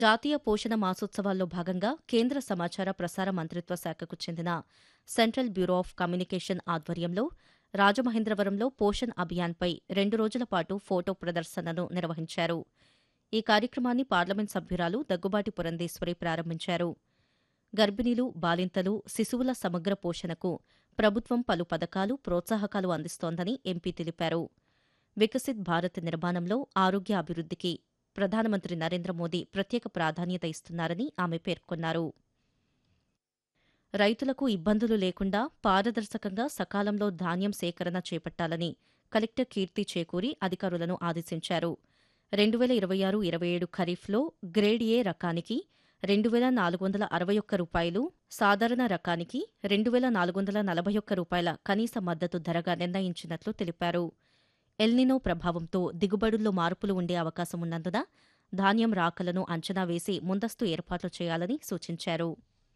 జాతీయ పోషణ మాసోత్సవాల్లో భాగంగా కేంద్ర సమాచార ప్రసార మంత్రిత్వ శాఖకు చెందిన సెంట్రల్ బ్యూరో ఆఫ్ కమ్యూనికేషన్ ఆధ్వర్యంలో రాజమహేంద్రవరంలో పోషణ్ అభియాన్పై రెండు రోజుల పాటు ఫోటో ప్రదర్శనను నిర్వహించారు ఈ కార్యక్రమాన్ని పార్లమెంట్ సభ్యురాలు దగ్గుబాటి పురంధేశ్వరి ప్రారంభించారు గర్భిణీలు బాలింతలు శిశువుల సమగ్ర పోషణకు ప్రభుత్వం పలు పథకాలు ప్రోత్సాహకాలు అందిస్తోందని ఎంపీ తెలిపారు వికసిత్ భారత్ నిర్మాణంలో ఆరోగ్య అభివృద్ధికి ప్రధానమంత్రి నరేంద్ర మోదీ ప్రత్యేక ప్రాధాన్యత ఇస్తున్నారని ఆమె పేర్కొన్నారు రైతులకు ఇబ్బందులు లేకుండా పారదర్శకంగా సకాలంలో ధాన్యం సేకరణ చేపట్టాలని కలెక్టర్ కీర్తి చేకూరి అధికారులను ఆదేశించారు రెండు వేల ఇరవై ఆరు ఇరవై ఏడు ఖరీఫ్లో గ్రేడ్ ఏ రకానికి రెండు వేల నాలుగు వందల అరవై ఒక్క రూపాయలు సాధారణ రకానికి రెండు వేల నాలుగు వందల నలభై ఒక్క రూపాయల కనీస మద్దతు ధరగా నిర్ణయించినట్లు తెలిపారు ఎల్నినో ప్రభావంతో దిగుబడుల్లో మార్పులు ఉండే అవకాశం ఉన్నందున ధాన్యం రాకలను అంచనా వేసి ముందస్తు ఏర్పాట్లు చేయాలని సూచించారు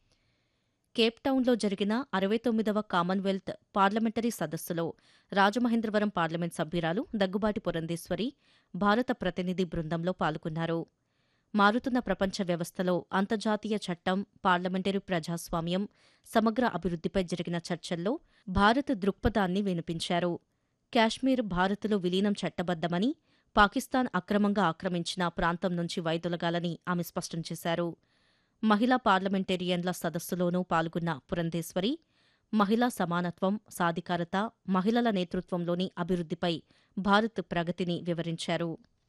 కేప్టౌన్లో జరిగిన అరవై తొమ్మిదవ కామన్వెల్త్ పార్లమెంటరీ సదస్సులో రాజమహేంద్రవరం పార్లమెంట్ సభ్యురాలు దగ్గుబాటి పురంధేశ్వరి భారత ప్రతినిధి బృందంలో పాల్గొన్నారు మారుతున్న ప్రపంచ వ్యవస్థలో అంతర్జాతీయ చట్టం పార్లమెంటరీ ప్రజాస్వామ్యం సమగ్ర అభివృద్ధిపై జరిగిన చర్చల్లో భారత్ దృక్పథాన్ని వినిపించారు కాశ్మీర్ భారత్లో విలీనం చట్టబద్దమని పాకిస్తాన్ అక్రమంగా ఆక్రమించిన ప్రాంతం నుంచి వైదొలగాలని ఆమె స్పష్టం చేశారు మహిళా పార్లమెంటేరియన్ల సదస్సులోనూ పాల్గొన్న పురంధేశ్వరి మహిళా సమానత్వం సాధికారత మహిళల నేతృత్వంలోని అభివృద్ధిపై భారత్ ప్రగతిని వివరించారు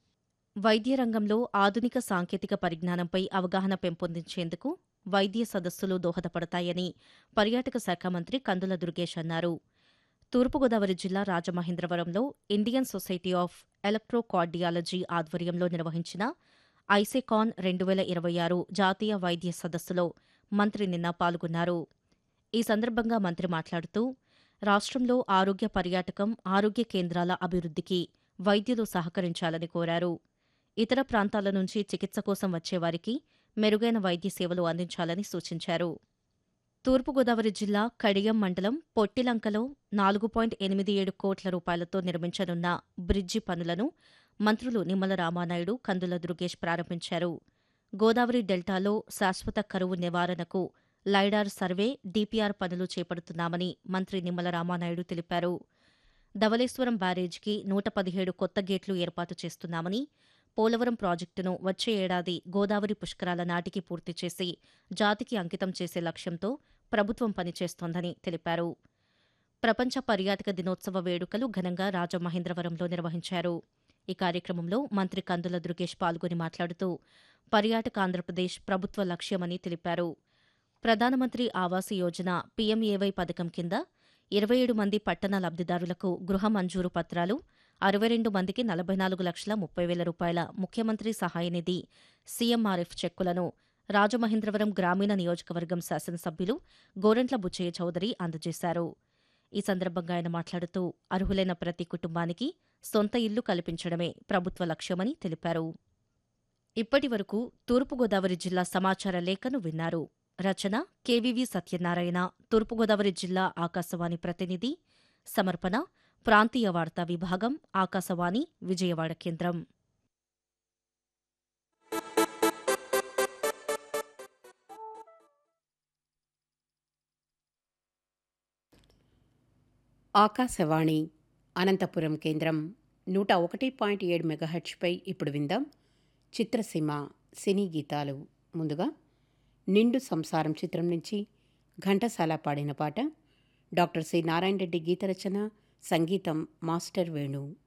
వైద్య రంగంలో ఆధునిక సాంకేతిక పరిజ్ఞానంపై అవగాహన పెంపొందించేందుకు వైద్య సదస్సులు దోహదపడతాయని పర్యాటక శాఖ మంత్రి కందుల దుర్గేష్ అన్నారు తూర్పుగోదావరి జిల్లా రాజమహేంద్రవరంలో ఇండియన్ సొసైటీ ఆఫ్ ఎలక్ట్రోకార్డియాలజీ ఆధ్వర్యంలో నిర్వహించిన ఐసెకాన్ రెండు వేల ఇరవై ఆరు జాతీయ వైద్య సదస్సులో మంత్రి నిన్న పాల్గొన్నారు ఈ సందర్భంగా మంత్రి మాట్లాడుతూ రాష్ట్రంలో ఆరోగ్య పర్యాటకం ఆరోగ్య కేంద్రాల అభివృద్ధికి వైద్యులు సహకరించాలని కోరారు ఇతర ప్రాంతాల నుంచి చికిత్స కోసం వచ్చేవారికి మెరుగైన వైద్య సేవలు అందించాలని సూచించారు తూర్పుగోదావరి జిల్లా కడియం మండలం పొట్టిలంకలో నాలుగు పాయింట్ ఎనిమిది ఏడు కోట్ల రూపాయలతో నిర్మించనున్న బ్రిడ్జి పనులను మంత్రులు నిమ్మల రామానాయుడు కందుల దుర్గేష్ ప్రారంభించారు గోదావరి డెల్టాలో శాశ్వత కరువు నివారణకు లైడార్ సర్వే డీపీఆర్ పనులు చేపడుతున్నామని మంత్రి నిమ్మల రామానాయుడు తెలిపారు ధవళేశ్వరం బ్యారేజ్కి నూట పదిహేడు కొత్త గేట్లు ఏర్పాటు చేస్తున్నామని పోలవరం ప్రాజెక్టును వచ్చే ఏడాది గోదావరి పుష్కరాల నాటికి పూర్తి చేసి జాతికి అంకితం చేసే లక్ష్యంతో ప్రభుత్వం పనిచేస్తోందని తెలిపారు ప్రపంచ పర్యాటక దినోత్సవ వేడుకలు ఘనంగా రాజమహేంద్రవరంలో నిర్వహించారు ఈ కార్యక్రమంలో మంత్రి కందుల దుర్గేష్ పాల్గొని మాట్లాడుతూ పర్యాటక ఆంధ్రప్రదేశ్ ప్రభుత్వ లక్ష్యమని తెలిపారు ప్రధానమంత్రి ఆవాస్ యోజన పీఎంఏవై పథకం కింద ఇరవై ఏడు మంది పట్టణ లబ్దిదారులకు గృహ మంజూరు పత్రాలు అరవై రెండు మందికి నలభై నాలుగు లక్షల ముప్పై వేల రూపాయల ముఖ్యమంత్రి సహాయ నిధి సీఎంఆర్ఎఫ్ చెక్కులను రాజమహేంద్రవరం గ్రామీణ నియోజకవర్గం శాసనసభ్యులు గోరంట్ల బుచ్చయ్య చౌదరి అందజేశారు ఈ సందర్భంగా ఆయన మాట్లాడుతూ అర్హులైన ప్రతి కుటుంబానికి సొంత ఇల్లు కల్పించడమే ప్రభుత్వ లక్ష్యమని తెలిపారు ఇప్పటి వరకు తూర్పుగోదావరి జిల్లా సమాచార లేఖను విన్నారు రచన కెవివి సత్యనారాయణ తూర్పుగోదావరి జిల్లా ఆకాశవాణి ప్రతినిధి సమర్పణ ప్రాంతీయ వార్తా విభాగం ఆకాశవాణి విజయవాడ కేంద్రం ఆకాశవాణి అనంతపురం కేంద్రం నూట ఒకటి పాయింట్ ఏడు మెగాహెచ్పై ఇప్పుడు విందాం చిత్రసీమ సినీ గీతాలు ముందుగా నిండు సంసారం చిత్రం నుంచి ఘంటసాల పాడిన పాట డాక్టర్ సి నారాయణ రెడ్డి గీత రచన సంగీతం మాస్టర్ వేణు